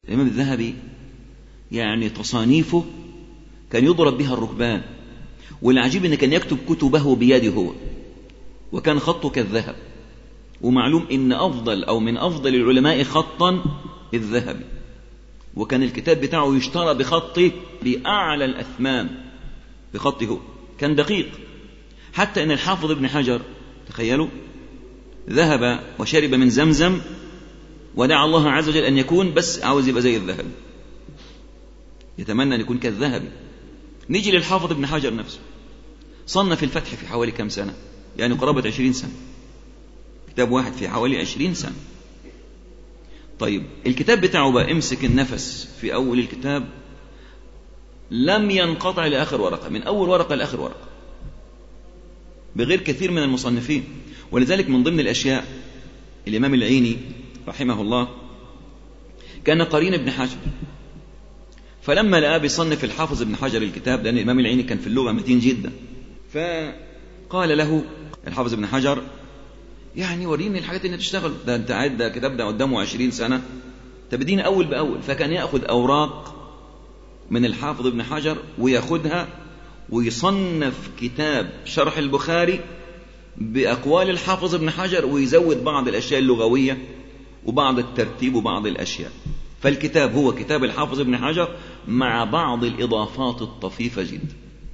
الإمام الذهبي يعني تصانيفه كان يضرب بها الركبان والعجيب أن كان يكتب كتبه بيده هو وكان خطه كالذهب ومعلوم ان افضل او من افضل العلماء خطا الذهبي وكان الكتاب بتاعه يشترى بخطه باعلى الاثمان بخطه هو كان دقيق حتى ان الحافظ ابن حجر تخيلوا ذهب وشرب من زمزم ودعا الله عز وجل ان يكون بس عاوز يبقى زي الذهب يتمنى ان يكون كالذهبي نيجي للحافظ ابن حجر نفسه صنف الفتح في حوالي كم سنه يعني قرابه عشرين سنه كتاب واحد في حوالي عشرين سنة طيب الكتاب بتاعه بقى امسك النفس في أول الكتاب لم ينقطع لآخر ورقة من أول ورقة لآخر ورقة بغير كثير من المصنفين ولذلك من ضمن الأشياء الإمام العيني رحمه الله كان قرين ابن حجر فلما لقى بيصنف الحافظ ابن حجر الكتاب لأن الإمام العيني كان في اللغة متين جدا فقال له الحافظ ابن حجر يعني وريني الحاجات اللي تشتغل ده انت قاعد ده كتاب ده قدامه 20 سنه تبديني اول باول فكان ياخذ اوراق من الحافظ ابن حجر وياخذها ويصنف كتاب شرح البخاري باقوال الحافظ ابن حجر ويزود بعض الاشياء اللغويه وبعض الترتيب وبعض الاشياء فالكتاب هو كتاب الحافظ ابن حجر مع بعض الاضافات الطفيفه جدا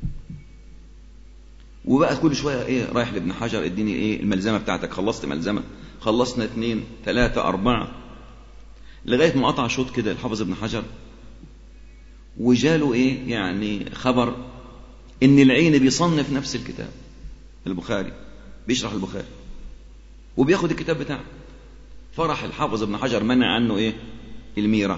وبقى كل شويه ايه رايح لابن حجر اديني ايه الملزمه بتاعتك خلصت ملزمه خلصنا اثنين ثلاثه اربعه لغايه ما قطع شوط كده الحافظ ابن حجر وجاله ايه يعني خبر ان العين بيصنف نفس الكتاب البخاري بيشرح البخاري وبياخد الكتاب بتاعه فرح الحافظ ابن حجر منع عنه ايه الميرة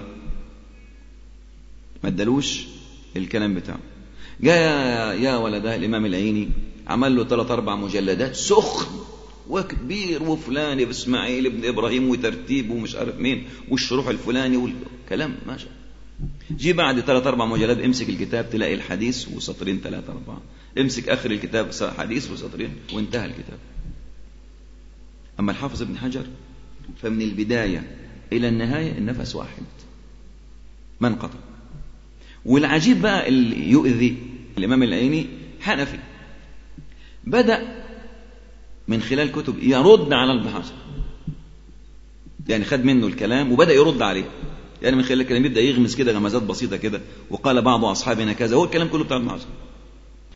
ما ادالوش الكلام بتاعه جاء يا ولداه الامام العيني عمل له ثلاث اربع مجلدات سخن وكبير وفلان باسماعيل ابن ابراهيم وترتيب ومش عارف مين والشروح الفلاني والكلام ما شاء جي بعد ثلاث اربع مجلدات امسك الكتاب تلاقي الحديث وسطرين ثلاثة أربعة امسك آخر الكتاب حديث وسطرين وانتهى الكتاب أما الحافظ ابن حجر فمن البداية إلى النهاية النفس واحد ما انقطع والعجيب بقى اللي يؤذي الإمام العيني حنفي بدأ من خلال كتب يرد على ابن حجر يعني خد منه الكلام وبدأ يرد عليه يعني من خلال الكلام يبدأ يغمز كده غمزات بسيطة كده وقال بعض أصحابنا كذا هو الكلام كله بتاع ابن حجر